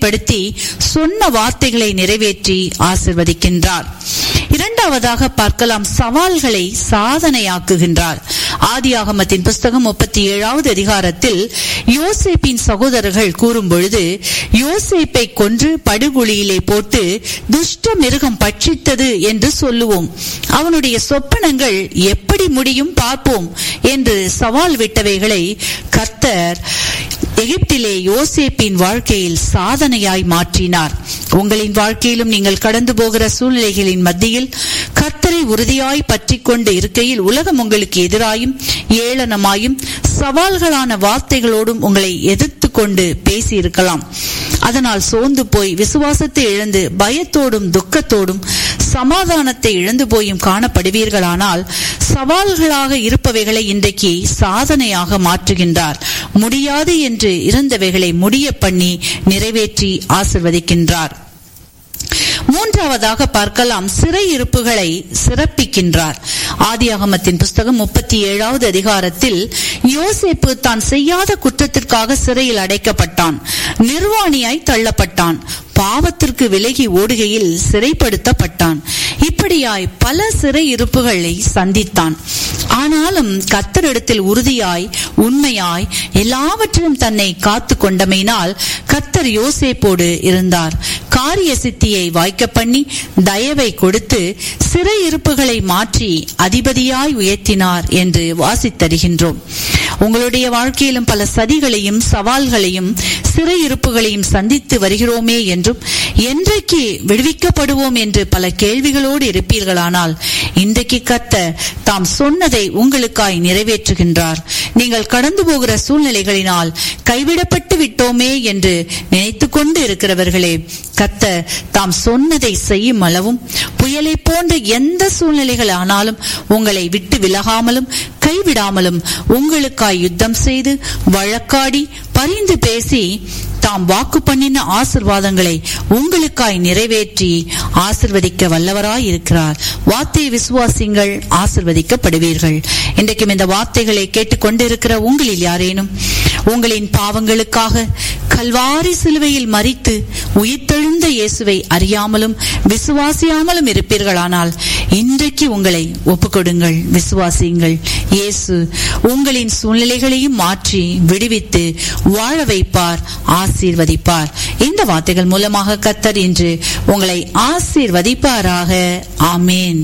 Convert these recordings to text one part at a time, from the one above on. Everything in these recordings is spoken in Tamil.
உறுதிப்படுத்தி சொன்ன வார்த்தைகளை நிறைவேற்றி ஆசிர்வதிக்கின்றார் இரண்டாவதாக பார்க்கலாம் சவால்களை சாதனையாக்குகின்றார் ஆதியாகமத்தின் புஸ்தகம் முப்பத்தி ஏழாவது அதிகாரத்தில் யோசேப்பின் சகோதரர்கள் கூறும் பொழுது யோசேப்பை கொன்று படுகொலியிலே போட்டு துஷ்ட மிருகம் பட்சித்தது என்று சொல்லுவோம் அவனுடைய சொப்பனங்கள் எப்படி முடியும் பார்ப்போம் என்று சவால் விட்டவைகளை கர்த்தர் எகிப்திலே யோசேப்பின் வாழ்க்கையில் சாதனையாய் மாற்றினார் உங்களின் வாழ்க்கையிலும் நீங்கள் கடந்து போகிற சூழ்நிலைகளின் மத்தியில் கர்த்தரை உறுதியாய் பற்றி கொண்டு இருக்கையில் உலகம் உங்களுக்கு எதிராயும் ஏளனமாயும் சவால்களான வார்த்தைகளோடும் உங்களை எதிர்த்து கொண்டு பேசி இருக்கலாம் அதனால் சோர்ந்து போய் விசுவாசத்தை இழந்து பயத்தோடும் துக்கத்தோடும் சமாதானத்தை இழந்து போயும் காணப்படுவீர்களானால் சவால்களாக இருப்பவைகளை இன்றைக்கு சாதனையாக மாற்றுகின்றார் முடியாது என்று இருந்தவைகளை முடிய பண்ணி நிறைவேற்றி ஆசிர்வதிக்கின்றார் மூன்றாவதாக பார்க்கலாம் சிறையிருப்புகளை சிறப்பிக்கின்றார் ஆதியாகமத்தின் புஸ்தகம் முப்பத்தி ஏழாவது அதிகாரத்தில் யோசேப்பு தான் செய்யாத குற்றத்திற்காக சிறையில் அடைக்கப்பட்டான் நிர்வாணியாய் தள்ளப்பட்டான் பாவத்திற்கு விலகி ஓடுகையில் சிறைப்படுத்தப்பட்டான் இப்படியாய் பல சிறை இருப்புகளை சந்தித்தான் ஆனாலும் கத்தரிடத்தில் உறுதியாய் உண்மையாய் எல்லாவற்றிலும் தன்னை காத்து கொண்டமையினால் கத்தர் யோசேப்போடு இருந்தார் காரிய சித்தியை வாய்க்க பண்ணி தயவை கொடுத்து சிறை இருப்புகளை மாற்றி அதிபதியாய் உயர்த்தினார் என்று வாசித்தருகின்றோம் உங்களுடைய வாழ்க்கையிலும் பல சதிகளையும் சவால்களையும் சிறை இருப்புகளையும் சந்தித்து வருகிறோமே என்றும் என்றைக்கு விடுவிக்கப்படுவோம் என்று பல கேள்விகளோடு இருப்பீர்களானால் இன்றைக்கு கத்த தாம் சொன்னதை உங்களுக்காய் நிறைவேற்றுகின்றார் நீங்கள் கடந்து போகிற சூழ்நிலைகளினால் கைவிடப்பட்டு விட்டோமே என்று நினைத்து கொண்டு இருக்கிறவர்களே கத்த தாம் சொன்னதை செய்யும் அளவும் புயலை போன்ற எந்த சூழ்நிலைகள் ஆனாலும் உங்களை விட்டு விலகாமலும் கைவிடாமலும் உங்களுக்காய் யுத்தம் செய்து வழக்காடி பரிந்து பேசி தாம் வாக்கு பண்ணின ஆசிர்வாதங்களை உங்களுக்காய் நிறைவேற்றி ஆசிர்வதிக்க வல்லவராய் இருக்கிறார் வார்த்தை விசுவாசிங்கள் ஆசிர்வதிக்கப்படுவீர்கள் இன்றைக்கும் இந்த வார்த்தைகளை கேட்டுக்கொண்டிருக்கிற உங்களில் யாரேனும் உங்களின் பாவங்களுக்காக கல்வாரி சிலுவையில் மறித்து உயிர்த்தெழுந்த இயேசுவை அறியாமலும் விசுவாசியாமலும் இருப்பீர்களானால் இன்றைக்கு உங்களை ஒப்புக்கொடுங்கள் விசுவாசியுங்கள் இயேசு உங்களின் சூழ்நிலைகளையும் மாற்றி விடுவித்து வாழ வைப்பார் ஆசீர்வதிப்பார் இந்த வார்த்தைகள் மூலமாக கத்தர் இன்று உங்களை ஆசீர்வதிப்பாராக ஆமேன்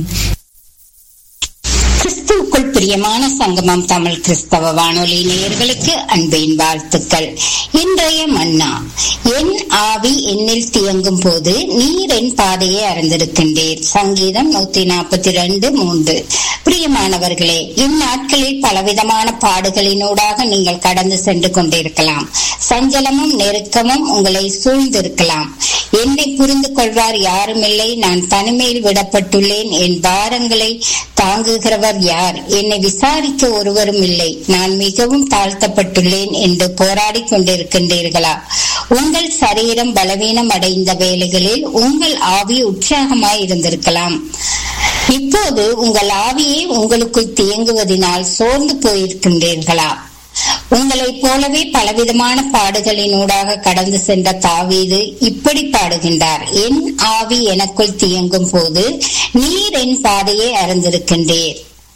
கிறிஸ்துவுக்குள் பிரியமான சங்கமம் தமிழ் கிறிஸ்தவ வானொலி நேயர்களுக்கு அன்பின் வாழ்த்துக்கள் இன்றைய மன்னா என் ஆவி என்னில் தியங்கும் போது நீர் என் பாதையை அறிந்திருக்கின்றீர் சங்கீதம் நூத்தி நாற்பத்தி ரெண்டு மூன்று பிரியமானவர்களே இந்நாட்களில் பலவிதமான பாடுகளினூடாக நீங்கள் கடந்து சென்று கொண்டிருக்கலாம் சஞ்சலமும் நெருக்கமும் உங்களை சூழ்ந்திருக்கலாம் என்னை புரிந்து கொள்வார் யாருமில்லை நான் தனிமையில் விடப்பட்டுள்ளேன் என் பாரங்களை தாங்குகிறவர் யார் என்னை விசாரிக்க ஒருவரும் இல்லை நான் மிகவும் தாழ்த்தப்பட்டுள்ளேன் என்று போராடி கொண்டிருக்கின்றீர்களா உங்கள் சரீரம் பலவீனம் அடைந்த வேலைகளில் உங்கள் ஆவி உற்சாகமாய் இருந்திருக்கலாம் இப்போது உங்கள் ஆவியே உங்களுக்குள் தியங்குவதனால் சோர்ந்து போயிருக்கின்றீர்களா உங்களைப் போலவே பலவிதமான பாடுகளினூடாக கடந்து சென்ற தாவீது இப்படி பாடுகின்றார் என் ஆவி எனக்குள் தியங்கும் போது நீர் என் பாதையை அறிந்திருக்கின்றீர்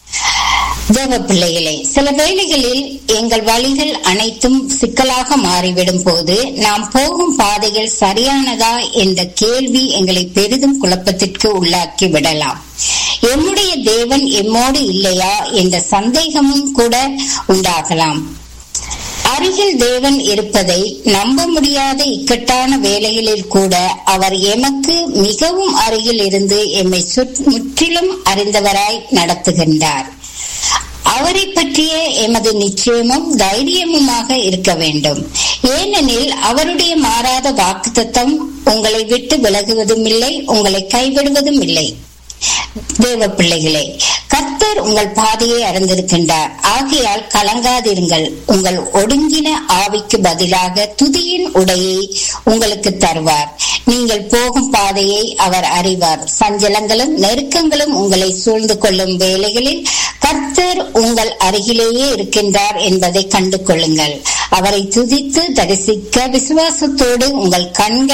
தேவ பிள்ளைகளே சில வேளைகளில் எங்கள் வழிகள் அனைத்தும் சிக்கலாக மாறிவிடும் போது நாம் போகும் பாதைகள் சரியானதா என்ற கேள்வி எங்களை பெரிதும் குழப்பத்திற்கு உள்ளாக்கி விடலாம் எம்முடைய தேவன் எம்மோடு இல்லையா என்ற சந்தேகமும் கூட உண்டாகலாம் அருகில் தேவன் இருப்பதை நம்ப முடியாத இக்கட்டான வேலைகளில் கூட அவர் எமக்கு மிகவும் அருகில் இருந்து எம்மை முற்றிலும் அறிந்தவராய் நடத்துகின்றார் அவரை பற்றிய எமது நிச்சயமும் தைரியமுமாக இருக்க வேண்டும் ஏனெனில் அவருடைய மாறாத வாக்குத்தத்தம் உங்களை விட்டு விலகுவதும் இல்லை உங்களை கைவிடுவதும் இல்லை தேவ பிள்ளைகளே கர்த்தர் உங்கள் பாதையை அறிந்திருக்கின்றார் ஆகையால் கலங்காதிருங்கள் உங்கள் ஒடுங்கின ஆவிக்கு பதிலாக துதியின் உடையை உங்களுக்கு தருவார் நீங்கள் போகும் பாதையை அவர் அறிவார் சஞ்சலங்களும் நெருக்கங்களும் உங்களை சூழ்ந்து கொள்ளும் வேலைகளில் கர்த்தர் உங்கள் அருகிலேயே இருக்கின்றார் என்பதை கண்டு கொள்ளுங்கள் அவரை துதித்து தரிசிக்க விசுவாசத்தோடு உங்கள் கண்கள்